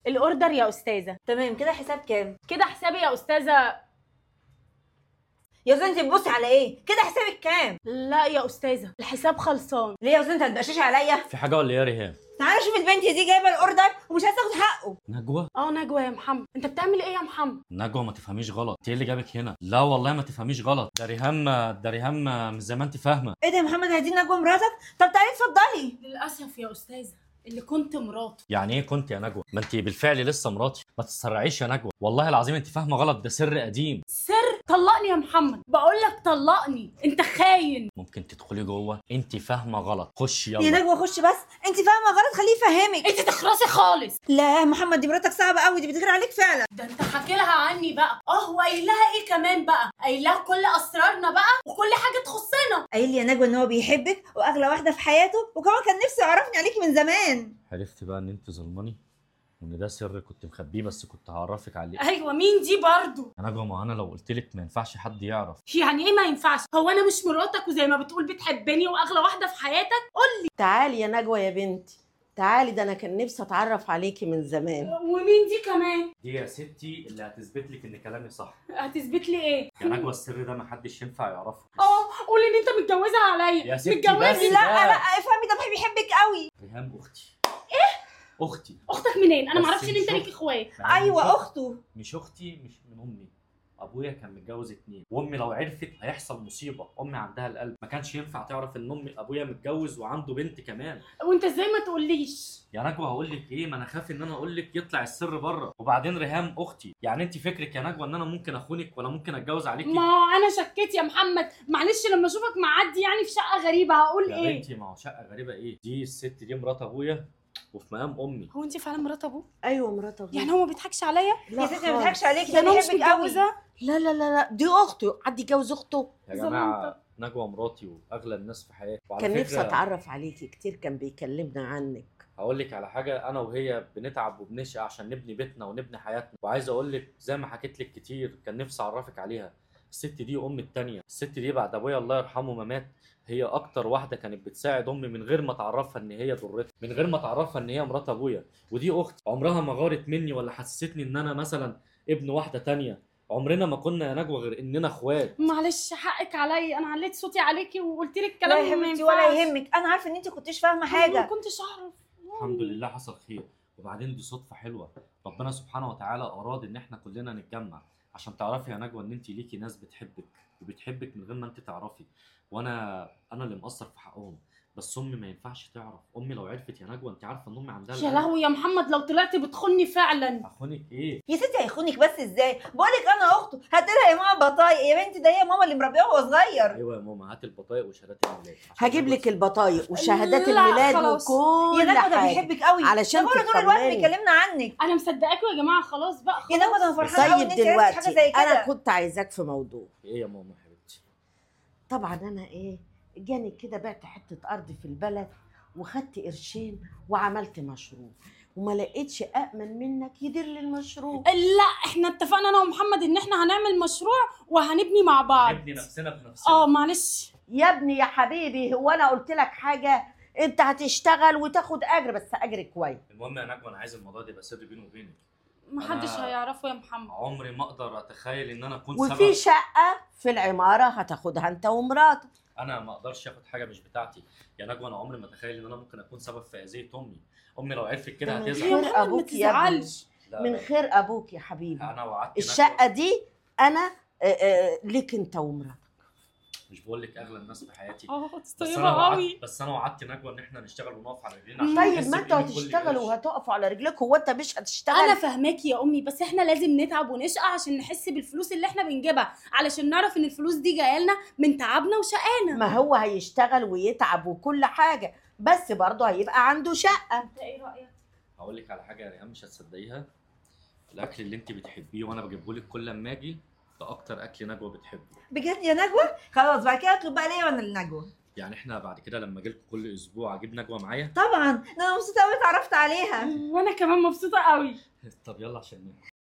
الاوردر يا استاذه تمام كده حساب كام كده حسابي يا استاذه يا استاذ انت بتبصي على ايه كده حسابك كام لا يا استاذه الحساب خلصان ليه يا استاذ انت هتبقشش عليا في حاجه ولا ايه يا ريهام تعالى شوف البنت دي جايبه الاوردر ومش عايزه تاخد حقه نجوى اه نجوى يا محمد انت بتعمل ايه يا محمد نجوى ما تفهميش غلط انت ايه اللي جابك هنا لا والله ما تفهميش غلط ده ريهام ده ريهام مش زي ما انت فاهمه ايه ده يا محمد هدي نجوى مراتك طب تعالي اتفضلي للاسف يا استاذه اللي كنت مراته يعني ايه كنت يا نجوى ما انت بالفعل لسه مراتي ما تتسرعيش يا نجوى والله العظيم انت فاهمه غلط ده سر قديم سر طلقني يا محمد بقول لك طلقني انت خاين ممكن تدخلي جوه انت فاهمه غلط خشي يا يلا نجوى خش بس انت فاهمه غلط خليه يفهمك انت تخرسي خالص لا يا محمد دي مراتك صعبه قوي دي بتغير عليك فعلا ده انت حكي لها عني بقى اه وقايل لها ايه كمان بقى قايل لها كل اسرارنا بقى وكل حاجه تخصنا قايل لي يا نجوى ان هو بيحبك واغلى واحده في حياته وكمان كان نفسه يعرفني عليكي من زمان عرفت بقى ان انت ظلماني وان ده سر كنت مخبيه بس كنت هعرفك عليه ايوه مين دي برضو يا نجوى ما انا لو قلت لك ما ينفعش حد يعرف يعني ايه ما ينفعش هو انا مش مراتك وزي ما بتقول بتحبني واغلى واحده في حياتك تعالي يا نجوى يا بنتي تعالي ده انا كان نفسي اتعرف عليكي من زمان ومين دي كمان دي يا ستي اللي هتثبت لك ان كلامي صح هتثبت لي ايه يا نجوى السر ده ما حدش ينفع يعرفه اه قول ان انت متجوزها عليا يا ستي متجوزني بس. لا لا. لا افهمي ده بيحبك قوي ريهام اختي ايه اختي اختك منين انا بس معرفش ان انت مش ليك اخوات مع إن مش ايوه أختي. اخته مش اختي مش من امي ابويا كان متجوز اتنين وامي لو عرفت هيحصل مصيبه امي عندها القلب ما كانش ينفع تعرف ان امي ابويا متجوز وعنده بنت كمان وانت ازاي ما تقوليش يا نجوى هقول لك ايه ما انا خايف ان انا اقول لك يطلع السر بره وبعدين ريهام اختي يعني انت فكرك يا نجوى ان انا ممكن اخونك ولا ممكن اتجوز عليكي ما انا شكيت يا محمد معلش لما اشوفك معدي يعني في شقه غريبه هقول يا ايه بنتي ما هو شقه غريبه ايه دي الست دي مرات ابويا وفي مقام امي هو انت فعلا مرات ابوه ايوه مرات ابويا يعني هو ما بيضحكش عليا لا يا ستي ما خالص. بيضحكش عليكي ده ده انا مش بيحبك قوي متجوزه لا لا لا لا دي اخته حد يتجوز اخته يا زمان جماعه نجوى مراتي واغلى الناس في حياتي وعلى كان فكرة نفسي اتعرف عليكي كتير كان بيكلمنا عنك هقول لك على حاجه انا وهي بنتعب وبنشقى عشان نبني بيتنا ونبني حياتنا وعايز اقول لك زي ما حكيت لك كتير كان نفسي اعرفك عليها الست دي ام التانية الست دي بعد ابويا الله يرحمه ما مات هي اكتر واحده كانت بتساعد امي من غير ما تعرفها ان هي ضرتها من غير ما تعرفها ان هي مرات ابويا ودي اختي عمرها ما غارت مني ولا حسستني ان انا مثلا ابن واحده تانية عمرنا ما كنا يا نجوى غير اننا اخوات معلش حقك عليا انا عليت صوتي عليكي وقلت لك لا كلام يا ما حبيبتي ينفعش ولا يهمك انا عارفه ان انت كنتش فاهمه ما حاجه كنتش اعرف الحمد لله حصل خير وبعدين دي صدفه حلوه ربنا سبحانه وتعالى اراد ان احنا كلنا نتجمع عشان تعرفي يا نجوى ان انت ليكي ناس بتحبك وبتحبك من غير ما انت تعرفي وانا انا اللي مقصر في حقهم بس امي ما ينفعش تعرف امي لو عرفت يا نجوى انت عارفه ان امي عندها يا القلب. لهوي يا محمد لو طلعت بتخوني فعلا اخونك ايه يا ستي هيخونك بس ازاي بقولك انا اخته هات لها يا ماما بطايق يا بنتي ده هي ماما اللي مربيها وهو صغير ايوه يا ماما هات البطايق وشهادات الميلاد عشان هجيب نخلص. لك البطايق وشهادات لا، الميلاد خلاص. وكل يا نجوى ده حاجه بيحبك قوي علشان ده بقوله طول الوقت تطمني. بيكلمنا عنك انا مصدقاكوا يا جماعه خلاص بقى يا خلاص نجوى ده انا فرحانه قوي ان طيب انت عرفتي حاجه دلوقتي زي كده انا كنت عايزاك في موضوع ايه يا ماما يا حبيبتي طبعا انا ايه جاني كده بعت حته ارض في البلد وخدت قرشين وعملت مشروع وما لقيتش امن منك يدير لي المشروع لا احنا اتفقنا انا ومحمد ان احنا هنعمل مشروع وهنبني مع بعض نبني نفسنا بنفسنا اه معلش يا ابني يا حبيبي هو انا قلت لك حاجه انت هتشتغل وتاخد اجر بس اجر كويس المهم يا نجوى انا عايز الموضوع ده يبقى سر بيني وبينك محدش أنا- هيعرفه يا محمد عمري ما اقدر اتخيل ان انا اكون وفي سبب شقه في العماره هتاخدها انت ومراتك انا ما اقدرش اخد حاجه مش بتاعتي يا نجوى انا عمري ما اتخيل ان انا ممكن اكون سبب في اذيه امي امي لو عرفت كده ده من يا هتزعل خير محمد ما أبوك يا ابني. تزعلش لا من لا. خير ابوك يا حبيبي انا وعدت الشقه نجوى دي انا آه، آه، ليك انت ومراتك مش بقول لك اغلى الناس في حياتي اه بس طيبه انا قوي وعدت بس انا وعدت نجوى ان احنا نشتغل ونقف على رجلينا عشان طيب نحس ما انتوا بقيمة كل هتشتغلوا قرش. وهتقفوا على رجليك هو انت مش هتشتغل انا فاهماكي يا امي بس احنا لازم نتعب ونشقى عشان نحس بالفلوس اللي احنا بنجيبها علشان نعرف ان الفلوس دي جايه لنا من تعبنا وشقانا ما هو هيشتغل ويتعب وكل حاجه بس برضه هيبقى عنده شقه انت ايه رايك هقول لك على حاجه يا ريهام مش هتصدقيها الاكل اللي انت بتحبيه وانا بجيبه لك كل ما اجي ده اكتر اكل نجوى بتحبه بجد يا نجوى خلاص بعد كده اطلب بقى ليا وانا النجوى يعني احنا بعد كده لما اجي لكم كل اسبوع اجيب نجوى معايا طبعا ده انا مبسوطه قوي اتعرفت عليها وانا كمان مبسوطه قوي طب يلا عشان ناكل